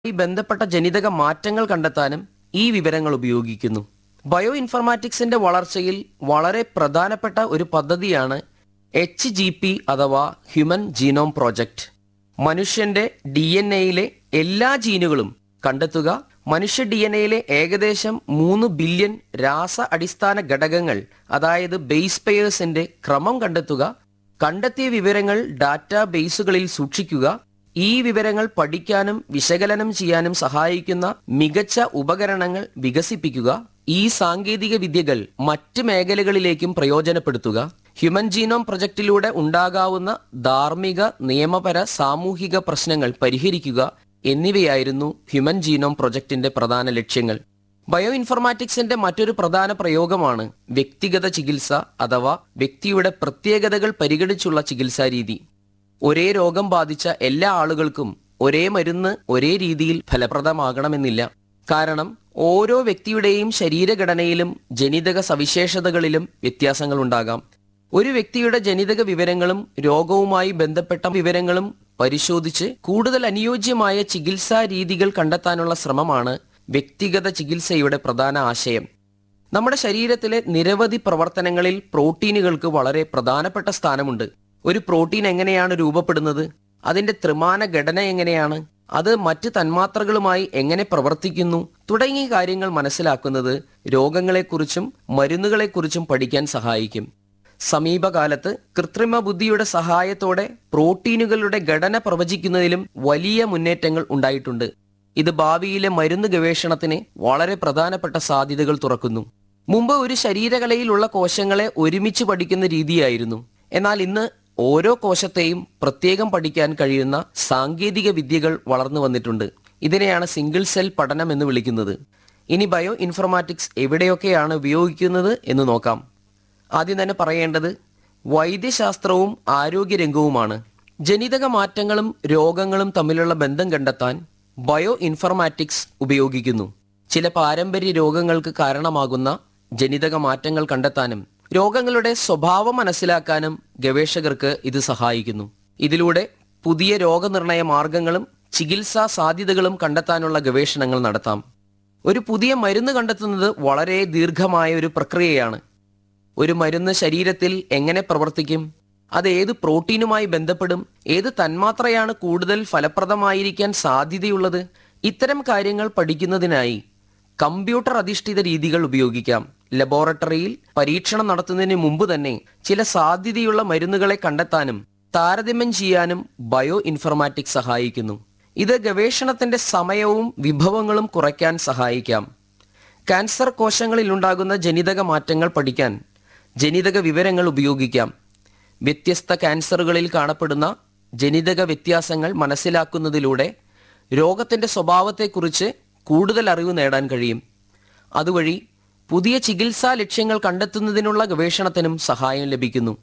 ഈ ബന്ധപ്പെട്ട ജനിതക മാറ്റങ്ങൾ കണ്ടെത്താനും ഈ വിവരങ്ങൾ ഉപയോഗിക്കുന്നു ബയോ ഇൻഫർമാറ്റിക്സിന്റെ വളർച്ചയിൽ വളരെ പ്രധാനപ്പെട്ട ഒരു പദ്ധതിയാണ് എച്ച് ജി പി അഥവാ ഹ്യൂമൻ ജീനോം പ്രോജക്റ്റ് മനുഷ്യന്റെ ഡി എൻ എയിലെ എല്ലാ ജീനുകളും കണ്ടെത്തുക മനുഷ്യ ഡി എൻ എയിലെ ഏകദേശം മൂന്ന് ബില്യൺ രാസ അടിസ്ഥാന ഘടകങ്ങൾ അതായത് ബേസ് പെയേഴ്സിന്റെ ക്രമം കണ്ടെത്തുക കണ്ടെത്തിയ വിവരങ്ങൾ ഡാറ്റാ ബേസുകളിൽ സൂക്ഷിക്കുക ഈ വിവരങ്ങൾ പഠിക്കാനും വിശകലനം ചെയ്യാനും സഹായിക്കുന്ന മികച്ച ഉപകരണങ്ങൾ വികസിപ്പിക്കുക ഈ സാങ്കേതിക വിദ്യകൾ മറ്റ് മേഖലകളിലേക്കും പ്രയോജനപ്പെടുത്തുക ഹ്യൂമൻ ജീനോം പ്രൊജക്റ്റിലൂടെ ഉണ്ടാകാവുന്ന ധാർമ്മിക നിയമപര സാമൂഹിക പ്രശ്നങ്ങൾ പരിഹരിക്കുക എന്നിവയായിരുന്നു ഹ്യൂമൻ ജീനോം പ്രൊജക്ടിന്റെ പ്രധാന ലക്ഷ്യങ്ങൾ ബയോ ഇൻഫർമാറ്റിക്സിന്റെ മറ്റൊരു പ്രധാന പ്രയോഗമാണ് വ്യക്തിഗത ചികിത്സ അഥവാ വ്യക്തിയുടെ പ്രത്യേകതകൾ പരിഗണിച്ചുള്ള ചികിത്സാ രീതി ഒരേ രോഗം ബാധിച്ച എല്ലാ ആളുകൾക്കും ഒരേ മരുന്ന് ഒരേ രീതിയിൽ ഫലപ്രദമാകണമെന്നില്ല കാരണം ഓരോ വ്യക്തിയുടെയും ശരീരഘടനയിലും ജനിതക സവിശേഷതകളിലും വ്യത്യാസങ്ങൾ ഉണ്ടാകാം ഒരു വ്യക്തിയുടെ ജനിതക വിവരങ്ങളും രോഗവുമായി ബന്ധപ്പെട്ട വിവരങ്ങളും പരിശോധിച്ച് കൂടുതൽ അനുയോജ്യമായ ചികിത്സാ രീതികൾ കണ്ടെത്താനുള്ള ശ്രമമാണ് വ്യക്തിഗത ചികിത്സയുടെ പ്രധാന ആശയം നമ്മുടെ ശരീരത്തിലെ നിരവധി പ്രവർത്തനങ്ങളിൽ പ്രോട്ടീനുകൾക്ക് വളരെ പ്രധാനപ്പെട്ട സ്ഥാനമുണ്ട് ഒരു പ്രോട്ടീൻ എങ്ങനെയാണ് രൂപപ്പെടുന്നത് അതിന്റെ ത്രിമാന ഘടന എങ്ങനെയാണ് അത് മറ്റ് തന്മാത്രകളുമായി എങ്ങനെ പ്രവർത്തിക്കുന്നു തുടങ്ങിയ കാര്യങ്ങൾ മനസ്സിലാക്കുന്നത് രോഗങ്ങളെക്കുറിച്ചും മരുന്നുകളെക്കുറിച്ചും പഠിക്കാൻ സഹായിക്കും സമീപകാലത്ത് കൃത്രിമ ബുദ്ധിയുടെ സഹായത്തോടെ പ്രോട്ടീനുകളുടെ ഘടന പ്രവചിക്കുന്നതിലും വലിയ മുന്നേറ്റങ്ങൾ ഉണ്ടായിട്ടുണ്ട് ഇത് ഭാവിയിലെ മരുന്ന് ഗവേഷണത്തിന് വളരെ പ്രധാനപ്പെട്ട സാധ്യതകൾ തുറക്കുന്നു മുമ്പ് ഒരു ശരീരകലയിലുള്ള കോശങ്ങളെ ഒരുമിച്ച് പഠിക്കുന്ന രീതിയായിരുന്നു എന്നാൽ ഇന്ന് ഓരോ കോശത്തെയും പ്രത്യേകം പഠിക്കാൻ കഴിയുന്ന സാങ്കേതിക വിദ്യകൾ വളർന്നു വന്നിട്ടുണ്ട് ഇതിനെയാണ് സിംഗിൾ സെൽ പഠനം എന്ന് വിളിക്കുന്നത് ഇനി ബയോ ഇൻഫർമാറ്റിക്സ് എവിടെയൊക്കെയാണ് ഉപയോഗിക്കുന്നത് എന്ന് നോക്കാം ആദ്യം തന്നെ പറയേണ്ടത് വൈദ്യശാസ്ത്രവും ആരോഗ്യരംഗവുമാണ് ജനിതക മാറ്റങ്ങളും രോഗങ്ങളും തമ്മിലുള്ള ബന്ധം കണ്ടെത്താൻ ബയോ ഇൻഫർമാറ്റിക്സ് ഉപയോഗിക്കുന്നു ചില പാരമ്പര്യ രോഗങ്ങൾക്ക് കാരണമാകുന്ന ജനിതക മാറ്റങ്ങൾ കണ്ടെത്താനും രോഗങ്ങളുടെ സ്വഭാവം മനസ്സിലാക്കാനും ഗവേഷകർക്ക് ഇത് സഹായിക്കുന്നു ഇതിലൂടെ പുതിയ രോഗനിർണയ മാർഗങ്ങളും ചികിത്സാ സാധ്യതകളും കണ്ടെത്താനുള്ള ഗവേഷണങ്ങൾ നടത്താം ഒരു പുതിയ മരുന്ന് കണ്ടെത്തുന്നത് വളരെ ദീർഘമായ ഒരു പ്രക്രിയയാണ് ഒരു മരുന്ന് ശരീരത്തിൽ എങ്ങനെ പ്രവർത്തിക്കും അത് ഏത് പ്രോട്ടീനുമായി ബന്ധപ്പെടും ഏത് തന്മാത്രയാണ് കൂടുതൽ ഫലപ്രദമായിരിക്കാൻ സാധ്യതയുള്ളത് ഇത്തരം കാര്യങ്ങൾ പഠിക്കുന്നതിനായി കമ്പ്യൂട്ടർ അധിഷ്ഠിത രീതികൾ ഉപയോഗിക്കാം ലബോറട്ടറിയിൽ പരീക്ഷണം നടത്തുന്നതിന് മുമ്പ് തന്നെ ചില സാധ്യതയുള്ള മരുന്നുകളെ കണ്ടെത്താനും താരതമ്യം ചെയ്യാനും ബയോ ഇൻഫർമാറ്റിക്സ് സഹായിക്കുന്നു ഇത് ഗവേഷണത്തിന്റെ സമയവും വിഭവങ്ങളും കുറയ്ക്കാൻ സഹായിക്കാം ക്യാൻസർ കോശങ്ങളിൽ ഉണ്ടാകുന്ന ജനിതക മാറ്റങ്ങൾ പഠിക്കാൻ ജനിതക വിവരങ്ങൾ ഉപയോഗിക്കാം വ്യത്യസ്ത ക്യാൻസറുകളിൽ കാണപ്പെടുന്ന ജനിതക വ്യത്യാസങ്ങൾ മനസ്സിലാക്കുന്നതിലൂടെ രോഗത്തിന്റെ സ്വഭാവത്തെക്കുറിച്ച് കൂടുതൽ അറിവ് നേടാൻ കഴിയും അതുവഴി പുതിയ ചികിത്സാ ലക്ഷ്യങ്ങൾ കണ്ടെത്തുന്നതിനുള്ള ഗവേഷണത്തിനും സഹായം ലഭിക്കുന്നു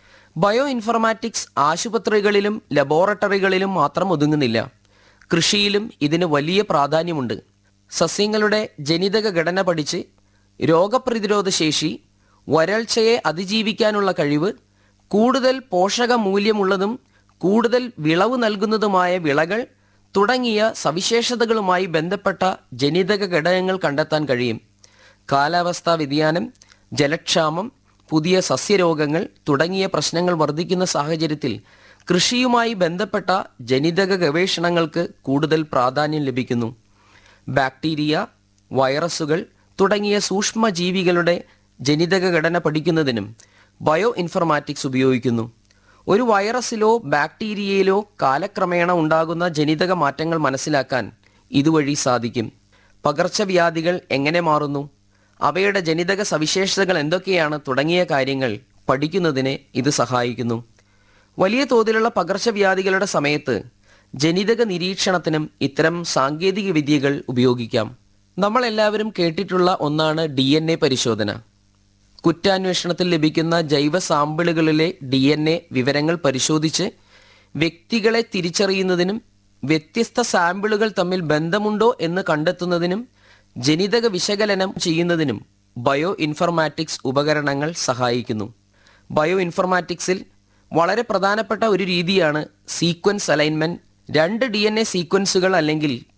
ബയോ ഇൻഫർമാറ്റിക്സ് ആശുപത്രികളിലും ലബോറട്ടറികളിലും മാത്രം ഒതുങ്ങുന്നില്ല കൃഷിയിലും ഇതിന് വലിയ പ്രാധാന്യമുണ്ട് സസ്യങ്ങളുടെ ജനിതക ഘടന പഠിച്ച് രോഗപ്രതിരോധ ശേഷി വരൾച്ചയെ അതിജീവിക്കാനുള്ള കഴിവ് കൂടുതൽ പോഷക മൂല്യമുള്ളതും കൂടുതൽ വിളവ് നൽകുന്നതുമായ വിളകൾ തുടങ്ങിയ സവിശേഷതകളുമായി ബന്ധപ്പെട്ട ജനിതക ഘടകങ്ങൾ കണ്ടെത്താൻ കഴിയും കാലാവസ്ഥാ വ്യതിയാനം ജലക്ഷാമം പുതിയ സസ്യരോഗങ്ങൾ തുടങ്ങിയ പ്രശ്നങ്ങൾ വർദ്ധിക്കുന്ന സാഹചര്യത്തിൽ കൃഷിയുമായി ബന്ധപ്പെട്ട ജനിതക ഗവേഷണങ്ങൾക്ക് കൂടുതൽ പ്രാധാന്യം ലഭിക്കുന്നു ബാക്ടീരിയ വൈറസുകൾ തുടങ്ങിയ സൂക്ഷ്മജീവികളുടെ ജനിതക ഘടന പഠിക്കുന്നതിനും ബയോ ഇൻഫർമാറ്റിക്സ് ഉപയോഗിക്കുന്നു ഒരു വൈറസിലോ ബാക്ടീരിയയിലോ കാലക്രമേണ ഉണ്ടാകുന്ന ജനിതക മാറ്റങ്ങൾ മനസ്സിലാക്കാൻ ഇതുവഴി സാധിക്കും പകർച്ചവ്യാധികൾ എങ്ങനെ മാറുന്നു അവയുടെ ജനിതക സവിശേഷതകൾ എന്തൊക്കെയാണ് തുടങ്ങിയ കാര്യങ്ങൾ പഠിക്കുന്നതിന് ഇത് സഹായിക്കുന്നു വലിയ തോതിലുള്ള പകർച്ചവ്യാധികളുടെ സമയത്ത് ജനിതക നിരീക്ഷണത്തിനും ഇത്തരം സാങ്കേതിക വിദ്യകൾ ഉപയോഗിക്കാം നമ്മൾ എല്ലാവരും കേട്ടിട്ടുള്ള ഒന്നാണ് ഡി പരിശോധന കുറ്റാന്വേഷണത്തിൽ ലഭിക്കുന്ന ജൈവ സാമ്പിളുകളിലെ ഡി എൻ എ വിവരങ്ങൾ പരിശോധിച്ച് വ്യക്തികളെ തിരിച്ചറിയുന്നതിനും വ്യത്യസ്ത സാമ്പിളുകൾ തമ്മിൽ ബന്ധമുണ്ടോ എന്ന് കണ്ടെത്തുന്നതിനും ജനിതക വിശകലനം ചെയ്യുന്നതിനും ബയോ ഇൻഫർമാറ്റിക്സ് ഉപകരണങ്ങൾ സഹായിക്കുന്നു ബയോ ഇൻഫർമാറ്റിക്സിൽ വളരെ പ്രധാനപ്പെട്ട ഒരു രീതിയാണ് സീക്വൻസ് അലൈൻമെന്റ് രണ്ട് ഡി എൻ എ സീക്വൻസുകൾ അല്ലെങ്കിൽ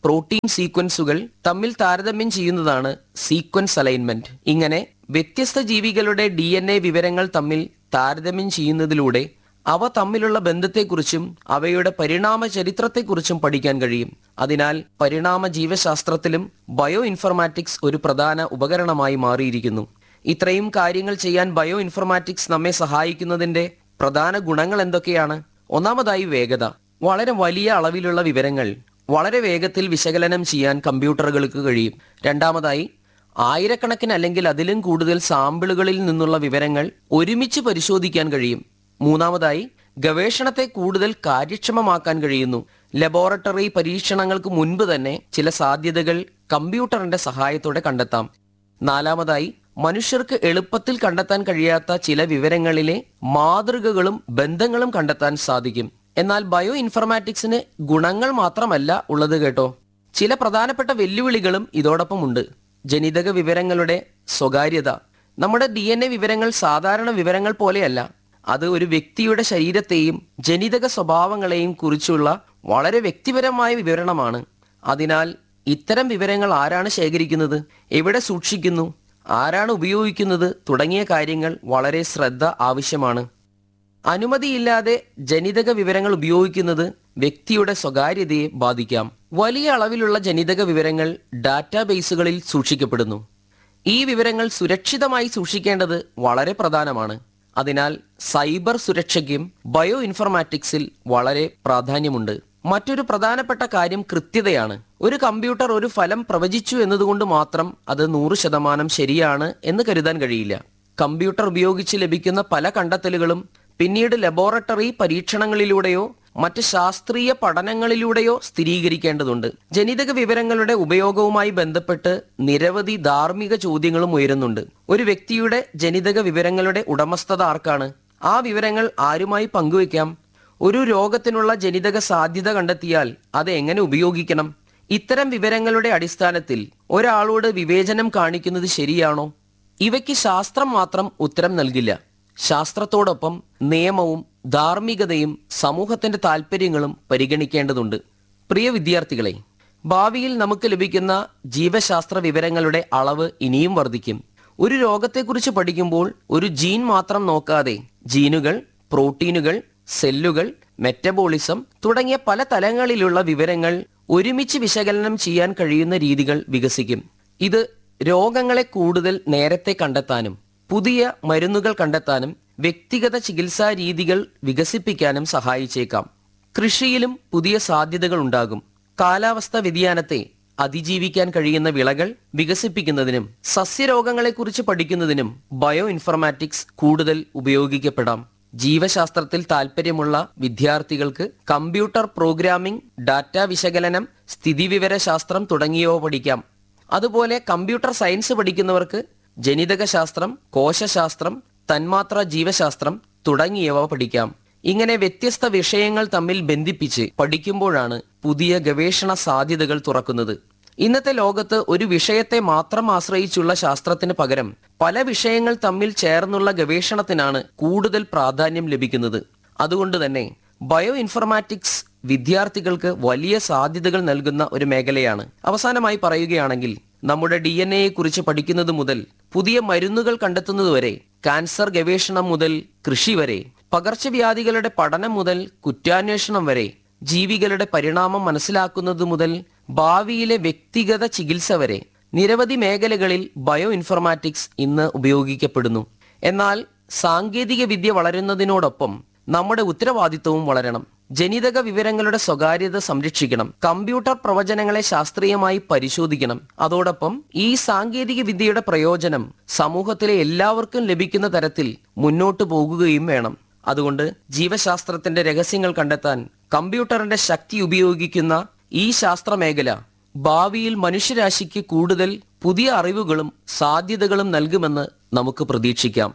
പ്രോട്ടീൻ സീക്വൻസുകൾ തമ്മിൽ താരതമ്യം ചെയ്യുന്നതാണ് സീക്വൻസ് അലൈൻമെന്റ് ഇങ്ങനെ വ്യത്യസ്ത ജീവികളുടെ ഡി വിവരങ്ങൾ തമ്മിൽ താരതമ്യം ചെയ്യുന്നതിലൂടെ അവ തമ്മിലുള്ള ബന്ധത്തെക്കുറിച്ചും അവയുടെ പരിണാമ ചരിത്രത്തെക്കുറിച്ചും പഠിക്കാൻ കഴിയും അതിനാൽ പരിണാമ ജീവശാസ്ത്രത്തിലും ബയോ ഇൻഫർമാറ്റിക്സ് ഒരു പ്രധാന ഉപകരണമായി മാറിയിരിക്കുന്നു ഇത്രയും കാര്യങ്ങൾ ചെയ്യാൻ ബയോ ഇൻഫർമാറ്റിക്സ് നമ്മെ സഹായിക്കുന്നതിന്റെ പ്രധാന ഗുണങ്ങൾ എന്തൊക്കെയാണ് ഒന്നാമതായി വേഗത വളരെ വലിയ അളവിലുള്ള വിവരങ്ങൾ വളരെ വേഗത്തിൽ വിശകലനം ചെയ്യാൻ കമ്പ്യൂട്ടറുകൾക്ക് കഴിയും രണ്ടാമതായി ആയിരക്കണക്കിന് അല്ലെങ്കിൽ അതിലും കൂടുതൽ സാമ്പിളുകളിൽ നിന്നുള്ള വിവരങ്ങൾ ഒരുമിച്ച് പരിശോധിക്കാൻ കഴിയും മൂന്നാമതായി ഗവേഷണത്തെ കൂടുതൽ കാര്യക്ഷമമാക്കാൻ കഴിയുന്നു ലബോറട്ടറി പരീക്ഷണങ്ങൾക്ക് മുൻപ് തന്നെ ചില സാധ്യതകൾ കമ്പ്യൂട്ടറിന്റെ സഹായത്തോടെ കണ്ടെത്താം നാലാമതായി മനുഷ്യർക്ക് എളുപ്പത്തിൽ കണ്ടെത്താൻ കഴിയാത്ത ചില വിവരങ്ങളിലെ മാതൃകകളും ബന്ധങ്ങളും കണ്ടെത്താൻ സാധിക്കും എന്നാൽ ബയോ ഇൻഫർമാറ്റിക്സിന് ഗുണങ്ങൾ മാത്രമല്ല ഉള്ളത് കേട്ടോ ചില പ്രധാനപ്പെട്ട വെല്ലുവിളികളും ഇതോടൊപ്പം ഉണ്ട് ജനിതക വിവരങ്ങളുടെ സ്വകാര്യത നമ്മുടെ ഡി വിവരങ്ങൾ സാധാരണ വിവരങ്ങൾ പോലെയല്ല അത് ഒരു വ്യക്തിയുടെ ശരീരത്തെയും ജനിതക സ്വഭാവങ്ങളെയും കുറിച്ചുള്ള വളരെ വ്യക്തിപരമായ വിവരണമാണ് അതിനാൽ ഇത്തരം വിവരങ്ങൾ ആരാണ് ശേഖരിക്കുന്നത് എവിടെ സൂക്ഷിക്കുന്നു ആരാണ് ഉപയോഗിക്കുന്നത് തുടങ്ങിയ കാര്യങ്ങൾ വളരെ ശ്രദ്ധ ആവശ്യമാണ് അനുമതിയില്ലാതെ ജനിതക വിവരങ്ങൾ ഉപയോഗിക്കുന്നത് വ്യക്തിയുടെ സ്വകാര്യതയെ ബാധിക്കാം വലിയ അളവിലുള്ള ജനിതക വിവരങ്ങൾ ഡാറ്റാബേസുകളിൽ സൂക്ഷിക്കപ്പെടുന്നു ഈ വിവരങ്ങൾ സുരക്ഷിതമായി സൂക്ഷിക്കേണ്ടത് വളരെ പ്രധാനമാണ് അതിനാൽ സൈബർ സുരക്ഷയ്ക്കും ബയോ ഇൻഫർമാറ്റിക്സിൽ വളരെ പ്രാധാന്യമുണ്ട് മറ്റൊരു പ്രധാനപ്പെട്ട കാര്യം കൃത്യതയാണ് ഒരു കമ്പ്യൂട്ടർ ഒരു ഫലം പ്രവചിച്ചു എന്നതുകൊണ്ട് മാത്രം അത് നൂറ് ശതമാനം ശരിയാണ് എന്ന് കരുതാൻ കഴിയില്ല കമ്പ്യൂട്ടർ ഉപയോഗിച്ച് ലഭിക്കുന്ന പല കണ്ടെത്തലുകളും പിന്നീട് ലബോറട്ടറി പരീക്ഷണങ്ങളിലൂടെയോ മറ്റ് ശാസ്ത്രീയ പഠനങ്ങളിലൂടെയോ സ്ഥിരീകരിക്കേണ്ടതുണ്ട് ജനിതക വിവരങ്ങളുടെ ഉപയോഗവുമായി ബന്ധപ്പെട്ട് നിരവധി ധാർമ്മിക ചോദ്യങ്ങളും ഉയരുന്നുണ്ട് ഒരു വ്യക്തിയുടെ ജനിതക വിവരങ്ങളുടെ ഉടമസ്ഥത ആർക്കാണ് ആ വിവരങ്ങൾ ആരുമായി പങ്കുവയ്ക്കാം ഒരു രോഗത്തിനുള്ള ജനിതക സാധ്യത കണ്ടെത്തിയാൽ അത് എങ്ങനെ ഉപയോഗിക്കണം ഇത്തരം വിവരങ്ങളുടെ അടിസ്ഥാനത്തിൽ ഒരാളോട് വിവേചനം കാണിക്കുന്നത് ശരിയാണോ ഇവയ്ക്ക് ശാസ്ത്രം മാത്രം ഉത്തരം നൽകില്ല ശാസ്ത്രത്തോടൊപ്പം നിയമവും ധാർമ്മികതയും സമൂഹത്തിന്റെ താല്പര്യങ്ങളും പരിഗണിക്കേണ്ടതുണ്ട് പ്രിയ വിദ്യാർത്ഥികളെ ഭാവിയിൽ നമുക്ക് ലഭിക്കുന്ന ജീവശാസ്ത്ര വിവരങ്ങളുടെ അളവ് ഇനിയും വർദ്ധിക്കും ഒരു രോഗത്തെക്കുറിച്ച് പഠിക്കുമ്പോൾ ഒരു ജീൻ മാത്രം നോക്കാതെ ജീനുകൾ പ്രോട്ടീനുകൾ സെല്ലുകൾ മെറ്റബോളിസം തുടങ്ങിയ പല തലങ്ങളിലുള്ള വിവരങ്ങൾ ഒരുമിച്ച് വിശകലനം ചെയ്യാൻ കഴിയുന്ന രീതികൾ വികസിക്കും ഇത് രോഗങ്ങളെ കൂടുതൽ നേരത്തെ കണ്ടെത്താനും പുതിയ മരുന്നുകൾ കണ്ടെത്താനും വ്യക്തിഗത ചികിത്സാ രീതികൾ വികസിപ്പിക്കാനും സഹായിച്ചേക്കാം കൃഷിയിലും പുതിയ സാധ്യതകൾ ഉണ്ടാകും കാലാവസ്ഥ വ്യതിയാനത്തെ അതിജീവിക്കാൻ കഴിയുന്ന വിളകൾ വികസിപ്പിക്കുന്നതിനും സസ്യരോഗങ്ങളെക്കുറിച്ച് പഠിക്കുന്നതിനും ബയോ ഇൻഫർമാറ്റിക്സ് കൂടുതൽ ഉപയോഗിക്കപ്പെടാം ജീവശാസ്ത്രത്തിൽ താൽപ്പര്യമുള്ള വിദ്യാർത്ഥികൾക്ക് കമ്പ്യൂട്ടർ പ്രോഗ്രാമിംഗ് ഡാറ്റ വിശകലനം സ്ഥിതിവിവരശാസ്ത്രം തുടങ്ങിയവ പഠിക്കാം അതുപോലെ കമ്പ്യൂട്ടർ സയൻസ് പഠിക്കുന്നവർക്ക് ജനിതകശാസ്ത്രം കോശശാസ്ത്രം തന്മാത്ര ജീവശാസ്ത്രം തുടങ്ങിയവ പഠിക്കാം ഇങ്ങനെ വ്യത്യസ്ത വിഷയങ്ങൾ തമ്മിൽ ബന്ധിപ്പിച്ച് പഠിക്കുമ്പോഴാണ് പുതിയ ഗവേഷണ സാധ്യതകൾ തുറക്കുന്നത് ഇന്നത്തെ ലോകത്ത് ഒരു വിഷയത്തെ മാത്രം ആശ്രയിച്ചുള്ള ശാസ്ത്രത്തിന് പകരം പല വിഷയങ്ങൾ തമ്മിൽ ചേർന്നുള്ള ഗവേഷണത്തിനാണ് കൂടുതൽ പ്രാധാന്യം ലഭിക്കുന്നത് അതുകൊണ്ട് തന്നെ ബയോ ഇൻഫർമാറ്റിക്സ് വിദ്യാർത്ഥികൾക്ക് വലിയ സാധ്യതകൾ നൽകുന്ന ഒരു മേഖലയാണ് അവസാനമായി പറയുകയാണെങ്കിൽ നമ്മുടെ ഡി എൻ എയെ കുറിച്ച് പഠിക്കുന്നത് മുതൽ പുതിയ മരുന്നുകൾ കണ്ടെത്തുന്നതുവരെ കാൻസർ ഗവേഷണം മുതൽ കൃഷി വരെ പകർച്ചവ്യാധികളുടെ പഠനം മുതൽ കുറ്റാന്വേഷണം വരെ ജീവികളുടെ പരിണാമം മനസ്സിലാക്കുന്നത് മുതൽ ഭാവിയിലെ വ്യക്തിഗത ചികിത്സ വരെ നിരവധി മേഖലകളിൽ ബയോ ഇൻഫർമാറ്റിക്സ് ഇന്ന് ഉപയോഗിക്കപ്പെടുന്നു എന്നാൽ സാങ്കേതിക വിദ്യ വളരുന്നതിനോടൊപ്പം നമ്മുടെ ഉത്തരവാദിത്വവും വളരണം ജനിതക വിവരങ്ങളുടെ സ്വകാര്യത സംരക്ഷിക്കണം കമ്പ്യൂട്ടർ പ്രവചനങ്ങളെ ശാസ്ത്രീയമായി പരിശോധിക്കണം അതോടൊപ്പം ഈ സാങ്കേതിക വിദ്യയുടെ പ്രയോജനം സമൂഹത്തിലെ എല്ലാവർക്കും ലഭിക്കുന്ന തരത്തിൽ മുന്നോട്ടു പോകുകയും വേണം അതുകൊണ്ട് ജീവശാസ്ത്രത്തിന്റെ രഹസ്യങ്ങൾ കണ്ടെത്താൻ കമ്പ്യൂട്ടറിന്റെ ശക്തി ഉപയോഗിക്കുന്ന ഈ ശാസ്ത്രമേഖല ഭാവിയിൽ മനുഷ്യരാശിക്ക് കൂടുതൽ പുതിയ അറിവുകളും സാധ്യതകളും നൽകുമെന്ന് നമുക്ക് പ്രതീക്ഷിക്കാം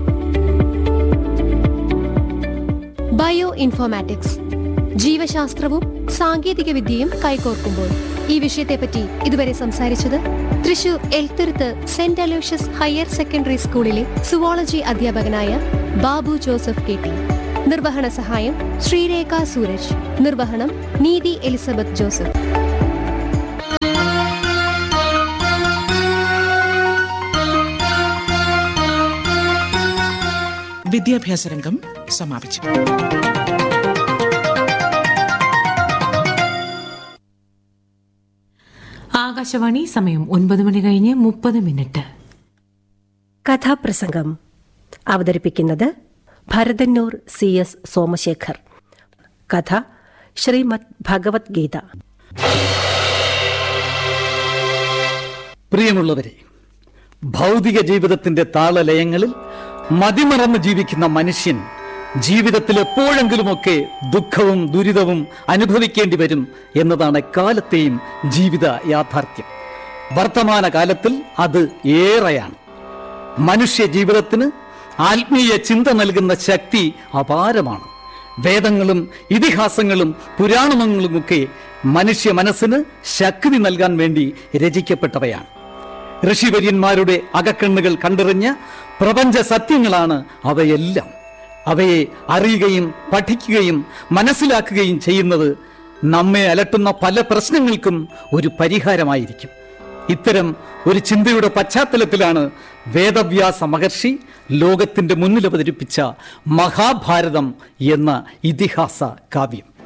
ബയോ ഇൻഫോർമാറ്റിക്സ് ജീവശാസ്ത്രവും സാങ്കേതിക വിദ്യയും കൈകോർക്കുമ്പോൾ ഈ വിഷയത്തെപ്പറ്റി ഇതുവരെ സംസാരിച്ചത് Thrissur Elthuruth saint Aloysius higher secondary സ്കൂളിലെ സുവോളജി അധ്യാപകനായ ബാബു ജോസഫ് കെ ടി നിർവഹണ സഹായം ശ്രീരേഖ സൂരജ് നിർവഹണം നീതി എലിസബത്ത് ജോസഫ് വിദ്യാഭ്യാസ രംഗം സമാപിച്ചു ആകാശവാണി സമയം ഒൻപത് മണി കഴിഞ്ഞ് മുപ്പത് മിനിറ്റ് കഥാപ്രസംഗം അവതരിപ്പിക്കുന്നത് ഭരതന്നൂർ സി എസ് സോമശേഖർ കഥ ശ്രീമദ് ഭഗവത്ഗീത പ്രിയമുള്ളവരെ ഭൗതിക ജീവിതത്തിന്റെ താളലയങ്ങളിൽ മതിമറന്ന് ജീവിക്കുന്ന മനുഷ്യൻ ജീവിതത്തിൽ എപ്പോഴെങ്കിലുമൊക്കെ ദുഃഖവും ദുരിതവും അനുഭവിക്കേണ്ടി വരും എന്നതാണ് എക്കാലത്തെയും ജീവിത യാഥാർത്ഥ്യം വർത്തമാന കാലത്തിൽ അത് ഏറെയാണ് മനുഷ്യ ജീവിതത്തിന് ആത്മീയ ചിന്ത നൽകുന്ന ശക്തി അപാരമാണ് വേദങ്ങളും ഇതിഹാസങ്ങളും പുരാണങ്ങളുമൊക്കെ മനുഷ്യ മനസ്സിന് ശക്തി നൽകാൻ വേണ്ടി രചിക്കപ്പെട്ടവയാണ് ഋഷിവര്യന്മാരുടെ അകക്കണ്ണുകൾ കണ്ടെറിഞ്ഞ പ്രപഞ്ച സത്യങ്ങളാണ് അവയെല്ലാം അവയെ അറിയുകയും പഠിക്കുകയും മനസ്സിലാക്കുകയും ചെയ്യുന്നത് നമ്മെ അലട്ടുന്ന പല പ്രശ്നങ്ങൾക്കും ഒരു പരിഹാരമായിരിക്കും ഇത്തരം ഒരു ചിന്തയുടെ പശ്ചാത്തലത്തിലാണ് വേദവ്യാസ മഹർഷി ലോകത്തിന്റെ മുന്നിൽ അവതരിപ്പിച്ച മഹാഭാരതം എന്ന ഇതിഹാസ കാവ്യം